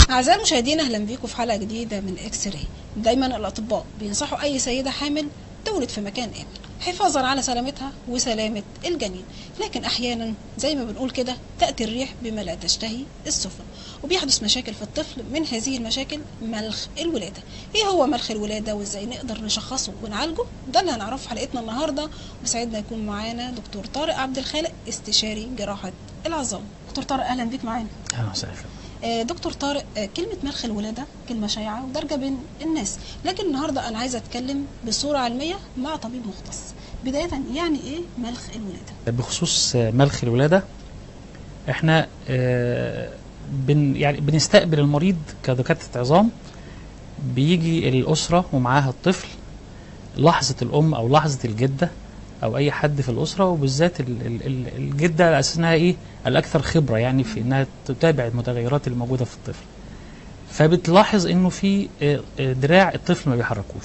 أعزائي المشاهدين أهلا بيكم في حلقة جديدة من إكس راي دايما الأطباء بينصحوا أي سيدة حامل تولد في مكان آمن حفاظا على سلامتها وسلامة الجنين لكن أحيانا زي ما بنقول كده تأتي الريح بما لا تشتهي السفن وبيحدث مشاكل في الطفل من هذه المشاكل ملخ الولادة إيه هو ملخ الولادة وإزاي نقدر نشخصه ونعالجه ده اللي هنعرفه في حلقتنا النهاردة وسعدنا يكون معانا دكتور طارق عبد الخالق استشاري جراحة العظام دكتور طارق أهلا بيك معانا اهلا وسهلا آه، دكتور طارق آه، كلمة ملخ الولادة كلمة شائعة ودارجة بين الناس لكن النهاردة أنا عايزة أتكلم بصورة علمية مع طبيب مختص بداية يعني إيه ملخ الولادة؟ بخصوص ملخ الولاده احنا آه، بن يعني بنستقبل المريض كدكاتره عظام بيجي الاسره ومعاها الطفل لحظه الام او لحظه الجده او اي حد في الاسره وبالذات ال- ال- ال- الجده على اساس انها ايه الاكثر خبره يعني في انها تتابع المتغيرات اللي موجوده في الطفل فبتلاحظ انه في آه، آه، دراع الطفل ما بيحركوش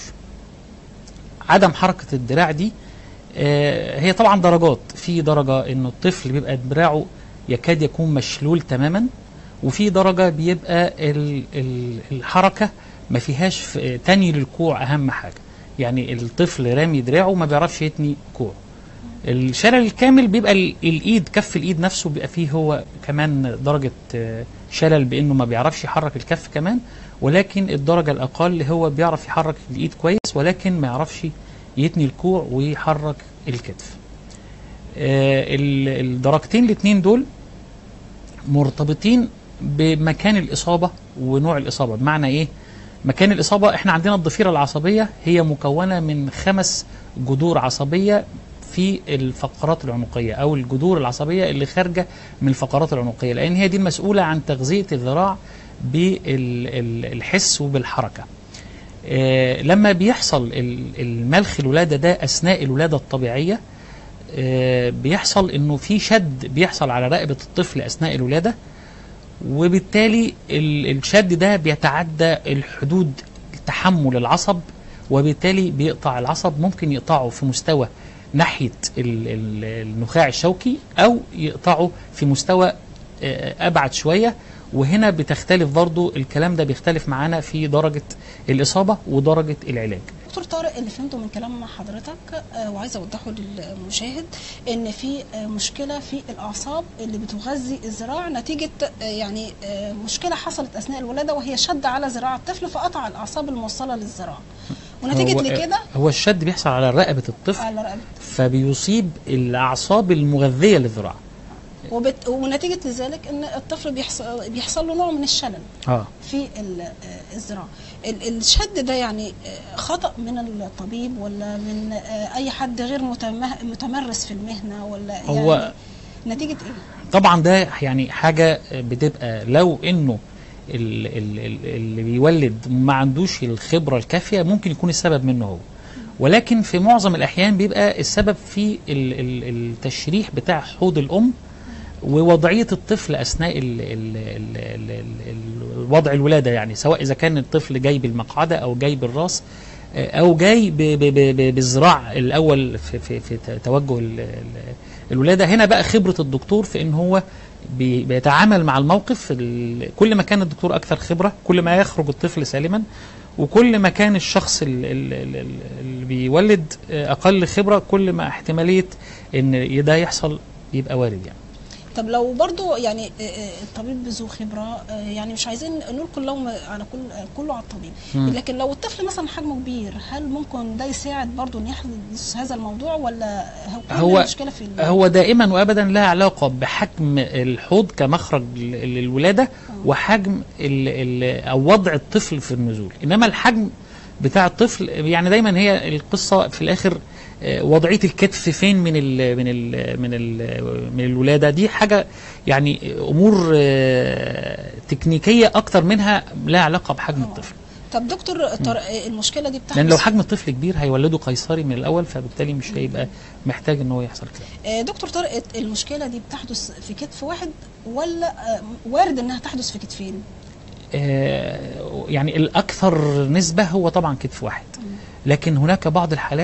عدم حركه الدراع دي آه، هي طبعا درجات في درجه انه الطفل بيبقى دراعه يكاد يكون مشلول تماما وفي درجه بيبقى ال- ال- الحركه ما فيهاش في- تاني للكوع اهم حاجه يعني الطفل رامي دراعه ما بيعرفش يتني كوعه الشلل الكامل بيبقى ال- الايد كف الايد نفسه بيبقى فيه هو كمان درجه آه، شلل بانه ما بيعرفش يحرك الكف كمان ولكن الدرجه الاقل هو بيعرف يحرك الايد كويس ولكن ما يعرفش يتني الكوع ويحرك الكتف آه، ال- الدرجتين الاثنين دول مرتبطين بمكان الإصابة ونوع الإصابة بمعنى إيه؟ مكان الإصابة إحنا عندنا الضفيرة العصبية هي مكونة من خمس جذور عصبية في الفقرات العنقية أو الجذور العصبية اللي خارجة من الفقرات العنقية لأن هي دي المسؤولة عن تغذية الذراع بالحس وبالحركة آه، لما بيحصل ال- الملخ الولادة ده أثناء الولادة الطبيعية آه، بيحصل انه في شد بيحصل على رقبه الطفل اثناء الولاده وبالتالي ال- الشد ده بيتعدى الحدود تحمل العصب وبالتالي بيقطع العصب ممكن يقطعه في مستوى ناحيه ال- ال- النخاع الشوكي او يقطعه في مستوى آه، ابعد شويه وهنا بتختلف برضو الكلام ده بيختلف معانا في درجه الاصابه ودرجه العلاج دكتور طارق اللي فهمته من كلام حضرتك آه، وعايزة أوضحه للمشاهد إن في آه، مشكلة في الأعصاب اللي بتغذي الذراع نتيجة آه، يعني آه، مشكلة حصلت أثناء الولادة وهي شد على ذراع الطفل فقطع الأعصاب الموصلة للذراع ونتيجة هو- لكده هو الشد بيحصل على رقبه الطفل على رقبة فبيصيب الاعصاب المغذيه للذراع وبت... ونتيجة لذلك ان الطفل بيحصل بيحصل له نوع من الشلل اه في ال- آه، الذراع ال- الشد ده يعني آه، خطأ من الطبيب ولا من آه، اي حد غير متمه... متمرس في المهنة ولا هو- يعني نتيجة ايه؟ طبعا ده يعني حاجه بتبقى لو انه ال- ال- ال- اللي بيولد ما عندوش الخبره الكافيه ممكن يكون السبب منه هو ولكن في معظم الاحيان بيبقى السبب في ال- ال- التشريح بتاع حوض الام ووضعيه الطفل اثناء ال ال ال ال ال الوضع الولاده يعني سواء اذا كان الطفل جاي بالمقعده او جاي بالراس آه، او جاي ب- ب- ب- ب- بالذراع الاول في في في ت- توجه ال- ال- الولاده هنا بقى خبره الدكتور في ان هو بي- بيتعامل مع الموقف ال- كل ما كان الدكتور اكثر خبره كل ما يخرج الطفل سالما وكل ما كان الشخص ال- ال- ال- ال- اللي بيولد آه، اقل خبره كل ما احتماليه ان ده يحصل يبقى وارد يعني طب لو برضو يعني آه، آه، الطبيب ذو خبرة آه، يعني مش عايزين نقول كلهم على كل آه، كله على الطبيب مم. لكن لو الطفل مثلا حجمه كبير هل ممكن ده يساعد برضو ان يحدث هذا الموضوع ولا هو كل هو- المشكلة في ال- هو دائما وابدا لها علاقه بحجم الحوض كمخرج لل- للولاده وحجم ال ال او وضع الطفل في النزول انما الحجم بتاع الطفل يعني دايما هي القصه في الاخر آه، وضعيه الكتف فين من ال من ال من ال من الولاده دي حاجه يعني امور آه، تكنيكيه اكتر منها لها علاقه بحجم الطفل طب دكتور طارق آه، المشكلة دي بتحدث لان لو حجم الطفل كبير هيولده قيصري من الاول فبالتالي مش هيبقى محتاج ان هو يحصل كده آه، دكتور طارق المشكلة دي بتحدث في كتف واحد ولا آه، وارد انها تحدث في كتفين؟ آه، يعني الأكثر نسبة هو طبعا كتف واحد لكن هناك بعض الحالات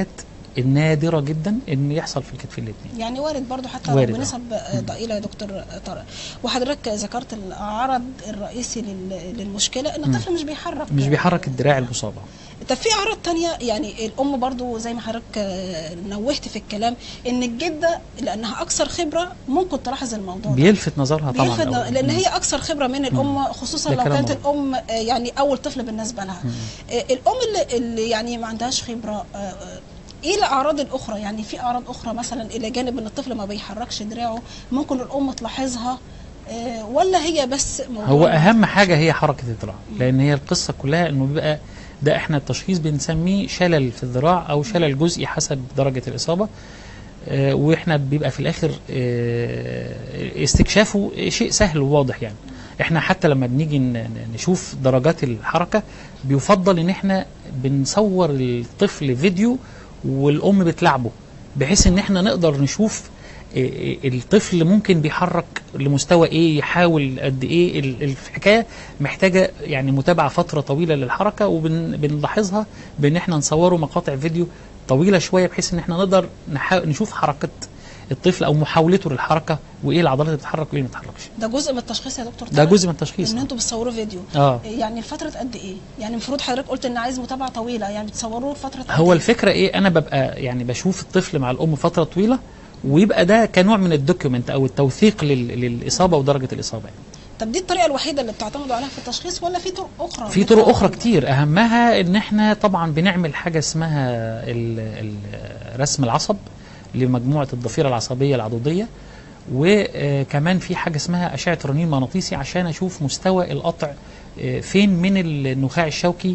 النادره جدا ان يحصل في الكتف الاثنين يعني وارد برضو حتى وارد، لو آه. بنسب آه، ضئيله يا دكتور طارق وحضرتك ذكرت العرض الرئيسي لل- للمشكله ان الطفل مش بيحرك مش بيحرك الدراع المصابه طب في اعراض تانية يعني الام برضو زي ما حضرتك آه، نوهت في الكلام ان الجده لانها اكثر خبره ممكن تلاحظ الموضوع ده بيلفت نظرها طبعا بيلفت الأول. لان مم. هي اكثر خبره من الام خصوصا ده لو كلام كانت مظبوط. الام آه، يعني اول طفل بالنسبه لها آه، الام اللي, اللي يعني ما عندهاش خبره آه، آه، ايه الاعراض الاخرى يعني في اعراض اخرى مثلا الى جانب ان الطفل ما بيحركش دراعه ممكن الام تلاحظها آه، ولا هي بس موضوع هو اهم حاجه هي حركه الذراع لان هي القصه كلها انه بيبقى ده احنا التشخيص بنسميه شلل في الذراع او شلل جزئي حسب درجه الاصابه آه، واحنا بيبقى في الاخر آه، استكشافه شيء سهل وواضح يعني احنا حتى لما بنيجي ن- ن- نشوف درجات الحركه بيفضل ان احنا بنصور الطفل فيديو والام بتلعبه بحيث ان احنا نقدر نشوف إيه إيه الطفل ممكن بيحرك لمستوى ايه يحاول قد ايه ال- الحكايه محتاجه يعني متابعه فتره طويله للحركه وبنلاحظها بان احنا نصوره مقاطع فيديو طويله شويه بحيث ان احنا نقدر نحا- نشوف حركه الطفل او محاولته للحركه وايه العضلات اللي بتتحرك وايه اللي ما بتتحركش ده جزء من التشخيص يا دكتور ده طارق؟ جزء من التشخيص ان انتوا بتصوروا فيديو اه يعني لفتره قد ايه يعني المفروض حضرتك قلت ان عايز متابعه طويله يعني بتصوروه لفتره قد هو إيه؟ الفكره ايه انا ببقى يعني بشوف الطفل مع الام فتره طويله ويبقى ده كنوع من الدوكيومنت او التوثيق لل- للاصابه ودرجه الاصابه يعني. طب دي الطريقه الوحيده اللي بتعتمدوا عليها في التشخيص ولا في طرق اخرى في طرق اخرى كتير اهمها ان احنا طبعا بنعمل حاجه اسمها ال- ال- رسم العصب لمجموعه الضفيره العصبيه العضديه وكمان في حاجه اسمها اشعه رنين مغناطيسي عشان اشوف مستوى القطع آه، فين من النخاع الشوكي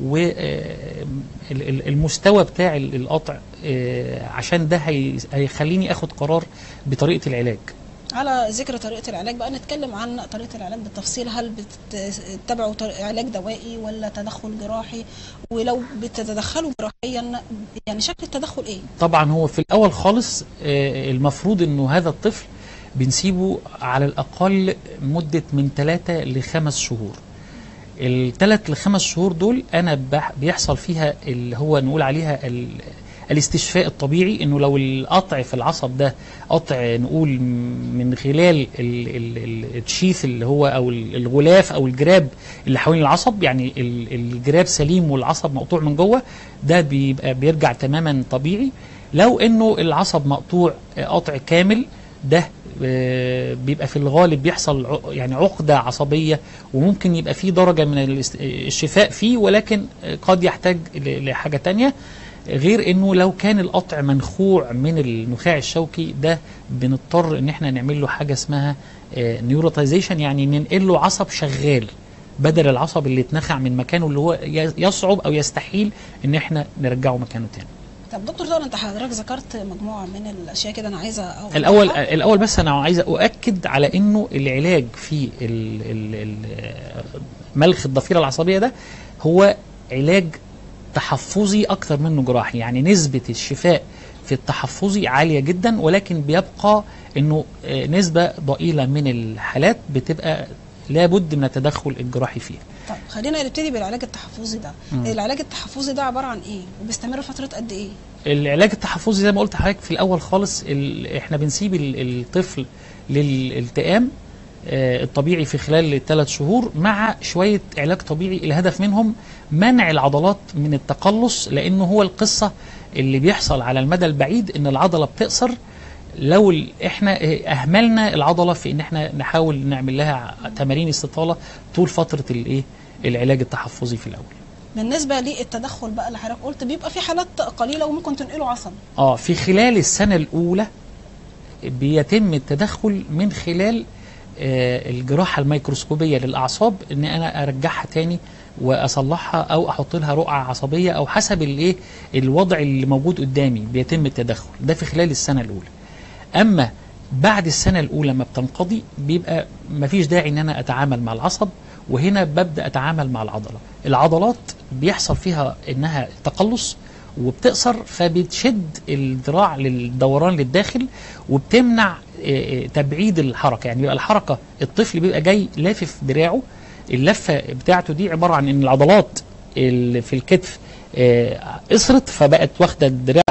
والمستوى بتاع ال- القطع آه، عشان ده هي- هيخليني اخد قرار بطريقه العلاج على ذكر طريقه العلاج بقى نتكلم عن طريقه العلاج بالتفصيل هل بتتبعوا طريق- علاج دوائي ولا تدخل جراحي ولو بتتدخلوا جراحيا يعني شكل التدخل ايه طبعا هو في الاول خالص آه، المفروض انه هذا الطفل بنسيبه على الاقل مده من ثلاثة لخمس شهور الثلاث لخمس شهور دول انا بح- بيحصل فيها اللي هو نقول عليها ال- الاستشفاء الطبيعي انه لو القطع في العصب ده قطع نقول من خلال ال- ال- ال- الشيث اللي هو او ال- الغلاف او الجراب اللي حوالين العصب يعني ال- الجراب سليم والعصب مقطوع من جوه ده بيبقى بيرجع تماما طبيعي لو انه العصب مقطوع آه، قطع كامل ده آه، بيبقى في الغالب بيحصل ع- يعني عقدة عصبية وممكن يبقى فيه درجة من الاست- الشفاء فيه ولكن آه، قد يحتاج ل- لحاجة تانية غير انه لو كان القطع منخوع من النخاع الشوكي ده بنضطر ان احنا نعمل له حاجة اسمها نيوروتايزيشن يعني ننقل له عصب شغال بدل العصب اللي اتنخع من مكانه اللي هو ي- يصعب او يستحيل ان احنا نرجعه مكانه تاني طب دكتور طارق انت حضرتك ذكرت مجموعه من الاشياء كده انا عايزه أوضحها. الاول الاول بس انا عايز اؤكد على انه العلاج في ال ال ال ملخ الضفيره العصبيه ده هو علاج تحفظي اكثر منه جراحي يعني نسبه الشفاء في التحفظي عاليه جدا ولكن بيبقى انه آه، نسبه ضئيله من الحالات بتبقى لابد من التدخل الجراحي فيها طب خلينا نبتدي بالعلاج التحفظي ده مم. العلاج التحفظي ده عباره عن ايه وبيستمر فتره قد ايه العلاج التحفظي زي ما قلت لحضرتك في الاول خالص ال... احنا بنسيب ال- الطفل للالتئام آه، الطبيعي في خلال الثلاث شهور مع شويه علاج طبيعي الهدف منهم منع العضلات من التقلص لانه هو القصه اللي بيحصل على المدى البعيد ان العضله بتقصر لو ال- احنا آه، اهملنا العضله في ان احنا نحاول نعمل لها تمارين استطاله طول فتره الايه العلاج التحفظي في الاول بالنسبه للتدخل بقى اللي حضرتك قلت بيبقى في حالات قليله وممكن تنقله عصب اه في خلال السنة الأولى بيتم التدخل من خلال آه، الجراحة الميكروسكوبية للأعصاب إن أنا أرجعها تاني وأصلحها أو أحط لها رقعة عصبية أو حسب الإيه الوضع اللي موجود قدامي بيتم التدخل ده في خلال السنة الأولى أما بعد السنة الأولى ما بتنقضي بيبقى مفيش داعي إن أنا أتعامل مع العصب وهنا ببدأ أتعامل مع العضلة العضلات بيحصل فيها إنها تقلص وبتقصر فبتشد الذراع للدوران للداخل وبتمنع آه، آه، تبعيد الحركه يعني بيبقى الحركه الطفل بيبقى جاي لافف دراعه اللفه بتاعته دي عباره عن ان العضلات اللي في الكتف آه، قصرت فبقت واخده الدراع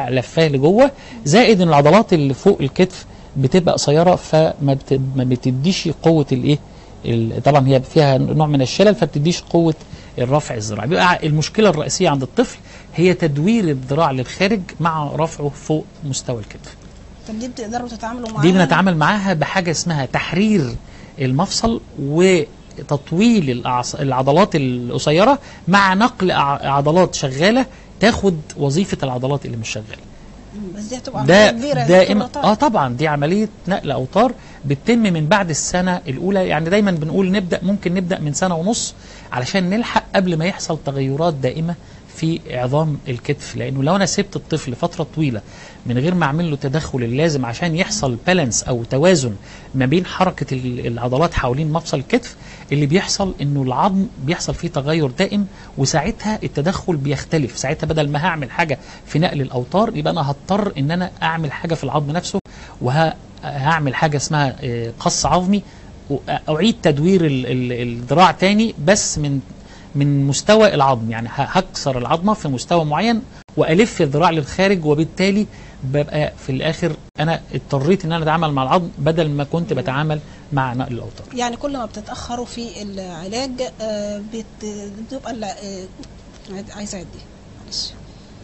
لفاه لجوه زائد ان العضلات اللي فوق الكتف بتبقى قصيره فما بت... ما بتديش قوه الايه ال- طبعا هي فيها نوع من الشلل فبتديش قوه الرفع الذراعي بيبقى المشكله الرئيسيه عند الطفل هي تدوير الذراع للخارج مع رفعه فوق مستوى الكتف طب دي بتقدروا تتعاملوا معاها دي بنتعامل معاها بحاجه اسمها تحرير المفصل وتطويل الأعص- العضلات القصيره مع نقل أع- عضلات شغاله تاخد وظيفه العضلات اللي مش شغاله مم، بس دي هتبقى ده عملية كبيرة يا دائما دكتور اه لطارق. طبعا دي عمليه نقل اوتار بتتم من بعد السنه الاولى يعني دايما بنقول نبدا ممكن نبدا من سنه ونص علشان نلحق قبل ما يحصل تغيرات دائمه في عظام الكتف لانه لو انا سبت الطفل فتره طويله من غير ما اعمل له التدخل اللازم عشان يحصل بالانس او توازن ما بين حركه ال- العضلات حوالين مفصل الكتف اللي بيحصل انه العظم بيحصل فيه تغير دائم وساعتها التدخل بيختلف ساعتها بدل ما هعمل حاجه في نقل الاوتار يبقى انا هضطر ان انا اعمل حاجه في العظم نفسه وهعمل حاجه اسمها آه، قص عظمي واعيد تدوير ال- ال- الذراع تاني بس من من مستوى العظم يعني ه- هكسر العظمه في مستوى معين والف الذراع للخارج وبالتالي ببقى في الاخر انا اضطريت ان انا اتعامل مع العظم بدل ما كنت بتعامل مع نقل الاوتار يعني كل ما بتتاخروا في العلاج آه، بت- بتبقى الع- آه، عايز- عايزه اعد دي معلش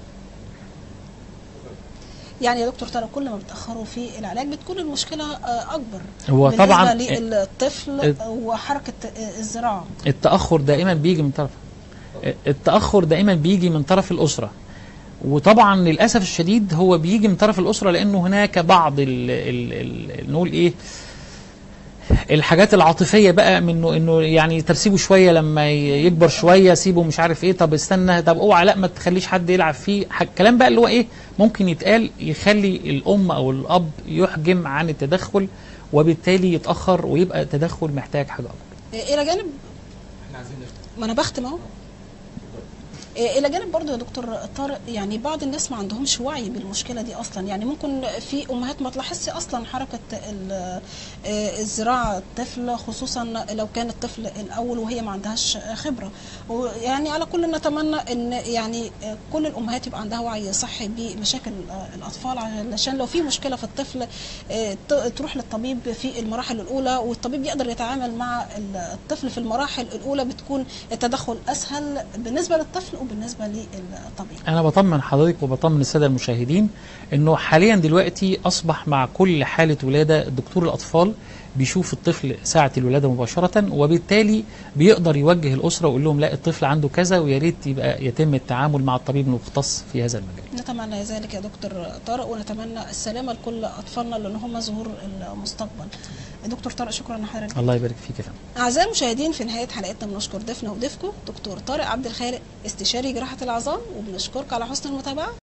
يعني يا دكتور طارق كل ما بتاخروا في العلاج بتكون المشكله آه، اكبر هو بالنسبة طبعا للطفل ال- وحركه آه، الذراع التاخر دائما بيجي من طرف التاخر دائما بيجي من طرف الاسره وطبعا للاسف الشديد هو بيجي من طرف الاسره لانه هناك بعض ال ال ال نقول ايه الحاجات العاطفيه بقى منه انه يعني طب سيبه شويه لما ي- يكبر شويه سيبه مش عارف ايه طب استنى طب اوعى لا ما تخليش حد يلعب فيه ح- الكلام بقى اللي هو ايه ممكن يتقال يخلي الام او الاب يحجم عن التدخل وبالتالي يتاخر ويبقى التدخل محتاج حاجه اكبر آه، الى جانب ما انا بختم اهو آه، الى جانب برضو يا دكتور طارق يعني بعض الناس ما عندهمش وعي بالمشكله دي اصلا يعني ممكن في امهات ما تلاحظش اصلا حركه ال- آه، الذراع الطفل خصوصا لو كان الطفل الاول وهي ما عندهاش خبره ويعني على كل نتمنى ان يعني آه، كل الامهات يبقى عندها وعي صحي بمشاكل آه، الاطفال علشان لو في مشكله في الطفل آه، ت- تروح للطبيب في المراحل الاولى والطبيب يقدر يتعامل مع الطفل في المراحل الاولى بتكون التدخل اسهل بالنسبه للطفل وبالنسبه للطبيب انا بطمن حضرتك وبطمن الساده المشاهدين انه حاليا دلوقتي اصبح مع كل حاله ولاده دكتور الاطفال بيشوف الطفل ساعه الولاده مباشره وبالتالي بيقدر يوجه الاسره ويقول لهم لا الطفل عنده كذا ويا ريت يبقى يتم التعامل مع الطبيب المختص في هذا المجال نتمنى ذلك يا دكتور طارق ونتمنى السلامه لكل اطفالنا لان هم ظهور المستقبل دكتور طارق شكرا لحضرتك الله يبارك فيك يا فندم أعزائي المشاهدين في نهاية حلقتنا بنشكر ضيفنا وضيفكم دكتور طارق عبد الخالق استشاري جراحة العظام وبنشكرك على حسن المتابعة